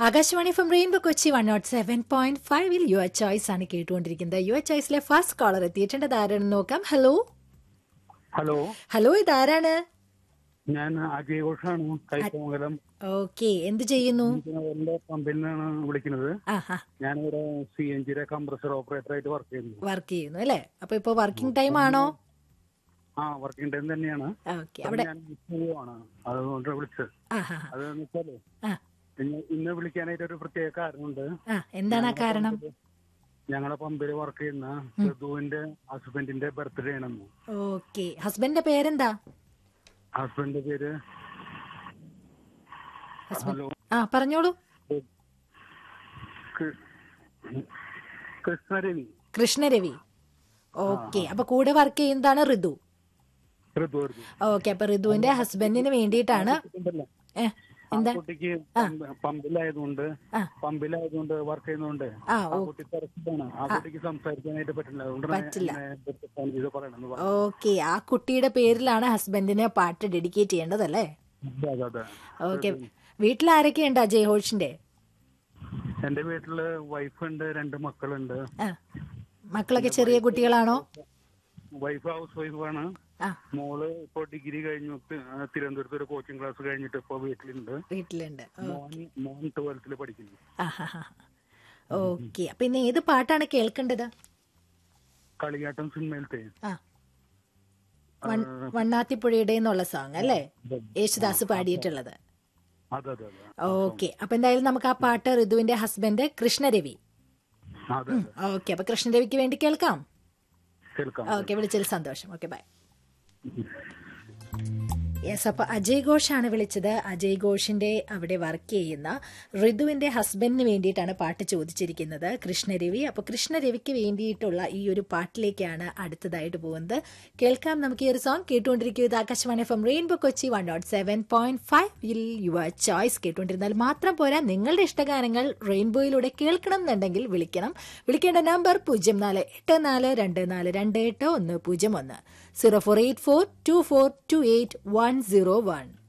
Akashvani from rainbow Kochi one nought seven point ഫൈവിൽ your choice ആണ് കേട്ടുകൊണ്ടിരിക്കുന്നത് യുവർ ചോയ്സിലെ ഫസ്റ്റ് കോളർ എത്തിയിട്ടുണ്ട് ഇതാരാണെന്ന് നോക്കാം ഹലോ ഹലോ ഹലോ ഇതാരാണ് ഞാൻ അജയ് ഘോഷാണ് കൈപ്പമംഗലം ഓക്കെ എന്ത് ചെയ്യുന്നു എന്റെ കമ്പനിയിൽ നിന്നാണ് വിളിക്കുന്നത് ആ ഹാ ഞാനിവിടെ സി എൻ ജിയുടെ കംപ്രസർ ഓപ്പറേറ്റർ ആയിട്ട് വർക്ക് ചെയ്യുന്നു വർക്ക് ചെയ്യുന്നു അല്ലേ അപ്പൊ ഇപ്പൊ വർക്കിംഗ് ടൈം ആണോ ആ വർക്കിംഗ് ടൈം തന്നെയാണ് ഓക്കെ അവിടെ ഞാൻ പോവാണ് അതുകൊണ്ട് വിളിച്ചത് ആ ഹാ ഹാ. അത് വെച്ചാല് ആ ഇന്ന് ഇന്ന് വിളിക്കാനായിട്ട് ഒരു പ്രത്യേക കാരണമുണ്ട് ആ എന്താണ് ആ കാരണം ഞങ്ങളെ പമ്പിൽ വർക്ക് ചെയ്യുന്ന ഋതുവിന്റെ ഹസ്ബൻഡിന്റെ ബർത്ത്ഡേ ആണെന്ന് ഓക്കെ ഹസ്ബൻഡിന്റെ പേരെന്താ ഹസ്ബൻഡിന്റെ പേര് ഹലോ ആ പറഞ്ഞോളൂ കൃ- കൃഷ്ണരവി കൃഷ്ണരവി ഓക്കെ അപ്പൊ കൂടെ വർക്ക് ചെയ്യുന്നതാണ് ഋതു ഋതു ഋതു ഓക്കെ അപ്പൊ ഋതുവിന്റെ ഹസ്ബൻഡിന് വേണ്ടിയിട്ടാണ് ഉണ്ടല്ലോ. ഏ, ആ എന്താ കുട്ടിക്ക് പമ്പ് പമ്പിലായതുകൊണ്ട് ആ. പമ്പിലായതുകൊണ്ട് വർക്ക് ചെയ്യുന്നതുകൊണ്ട് ആ ആ ഓ കുട്ടി തിരക്കിലാണ് ആ കുട്ടിക്ക് സംസാരിക്കാനായിട്ട് പറ്റില്ല അതുകൊണ്ട് പറ്റില്ല. ഫോൺ ചെയ്ത് പറയണമെന്ന് പറഞ്ഞു ഓക്കെ ആ കുട്ടിയുടെ പേരിലാണ് ഹസ്ബൻഡിന് പാട്ട് ഡെഡിക്കേറ്റ് ചെയ്യേണ്ടതല്ലേ അതെ, അതെ അതെ ഓക്കെ വീട്ടിൽ ആരൊക്കെയുണ്ട് അജയ് ഹോഷിന്റെ എന്റെ വീട്ടില് വൈഫുണ്ട് രണ്ട് മക്കളുണ്ട് ആ മക്കളൊക്കെ ചെറിയ കുട്ടികളാണോ വൈഫ് ഹൗസ് വൈഫാണ് ആ മോള് ഇപ്പൊ ഡിഗ്രി കഴിഞ്ഞു തി- ആ, തിരുവനന്തപുരത്ത് ഒരു കോച്ചിങ് ക്ലാസ് കഴിഞ്ഞിട്ട് ഇപ്പൊ വീട്ടിലുണ്ട് വീട്ടിലുണ്ട് മോൻ മോൻ ട്വൽത്തിൽ പഠിക്കുന്നു ഓക്കെ അപ്പൊ ഇന്ന് ഏത് പാട്ടാണ് കേൾക്കേണ്ടത് കളിയാട്ടം സിനിമയിലത്തെ ആ വൺ- വണ്ണാത്തിപ്പുഴയുടെ എന്നുള്ള സോങ് അല്ലേ യേശുദാസ് പാടിയിട്ടുള്ളത് അതെ അതെ അതെ ഓക്കെ അപ്പൊ എന്തായാലും നമുക്ക് ആ പാട്ട് ഋതുവിന്റെ ഹസ്ബൻഡ് കൃഷ്ണരവി അതെ അതെ ഓക്കെ അപ്പൊ കൃഷ്ണരവിക്ക് വേണ്ടി കേൾക്കാം കേൾക്കാം ഓക്കെ വിളിച്ചതിൽ സന്തോഷം ഓക്കെ ബൈ യെസ് അപ്പൊ അജയ് ഘോഷാണ് വിളിച്ചത് അജയ് ഘോഷിന്റെ അവിടെ വർക്ക് ചെയ്യുന്ന ഋതുവിന്റെ ഹസ്ബൻഡിന് വേണ്ടിയിട്ടാണ് പാട്ട് ചോദിച്ചിരിക്കുന്നത് കൃഷ്ണരവി അപ്പൊ കൃഷ്ണരവിക്ക് വേണ്ടിയിട്ടുള്ള ഈ ഒരു പാട്ടിലേക്കാണ് അടുത്തതായിട്ട് പോകുന്നത് കേൾക്കാം നമുക്ക് ഈ ഒരു സോങ് കേട്ടുകൊണ്ടിരിക്കുക ഇത് Akashvani from rainbow Kochi one nought seven point five your choice കേട്ടുകൊണ്ടിരുന്നാൽ മാത്രം പോരാ നിങ്ങളുടെ ഇഷ്ടഗാനങ്ങൾ റെയിൻബോയിലൂടെ കേൾക്കണം എന്നുണ്ടെങ്കിൽ വിളിക്കണം വിളിക്കേണ്ട നമ്പർ പൂജ്യം നാല് എട്ട് നാല് രണ്ട് നാല് രണ്ട് എട്ട് ഒന്ന് പൂജ്യം ഒന്ന് zero four eight four two four two eight one zero one